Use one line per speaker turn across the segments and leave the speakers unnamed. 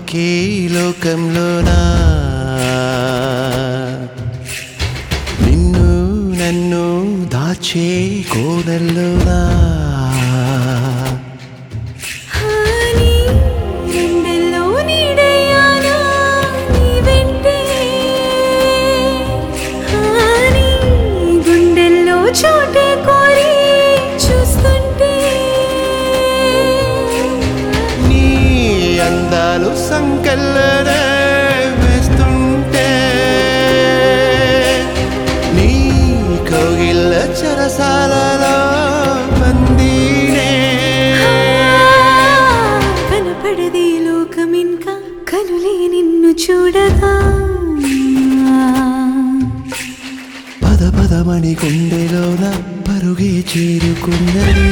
ఒకే లోకంలోనా నిన్ను నన్ను దాచే కోడల్లోనా
హాని రెండెల్లో నీడయానా నీ వెంటే హాని గుండెల్లో చోటే కోరి చూస్తుంటే
నీ అందాలు సంకెళ్ళనే వేస్తుంటే నీ కౌగిళ్ళ చెరసాలలో బందీనే
కనపడది లోకమింకా కనులే నిన్ను చూడగా
పద పదమణి గుండెలోన పరుగే చేరుకున్నది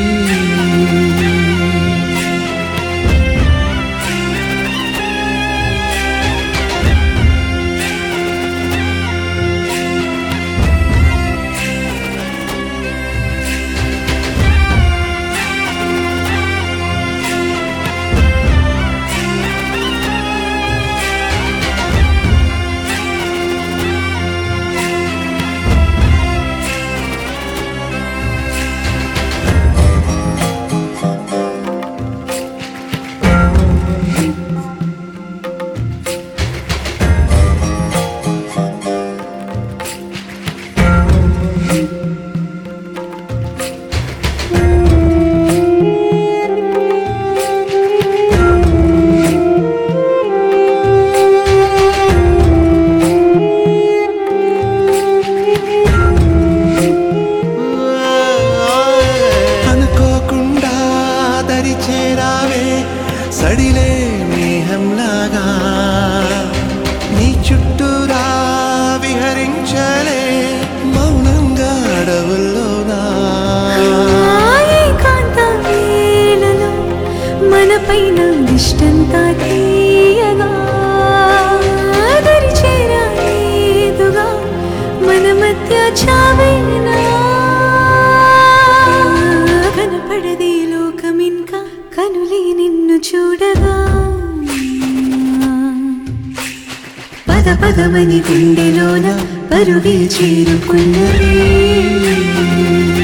అనుకోకుండా దరి చేరావే సడిలే మేహంలాగా నీ చుట్టూరా విహరించలే మౌనంగా అడవుల్లోనా
ఏకాంత వేళలో మనపైన ఇష్టంతా తీయగా దరి చేరాలేదుగా మన మధ్య చావేనా కనపడది లోకమింకా కనులే నిన్ను చూడగా పద పదమని గుండెలోన పరుగే చేరుకున్నది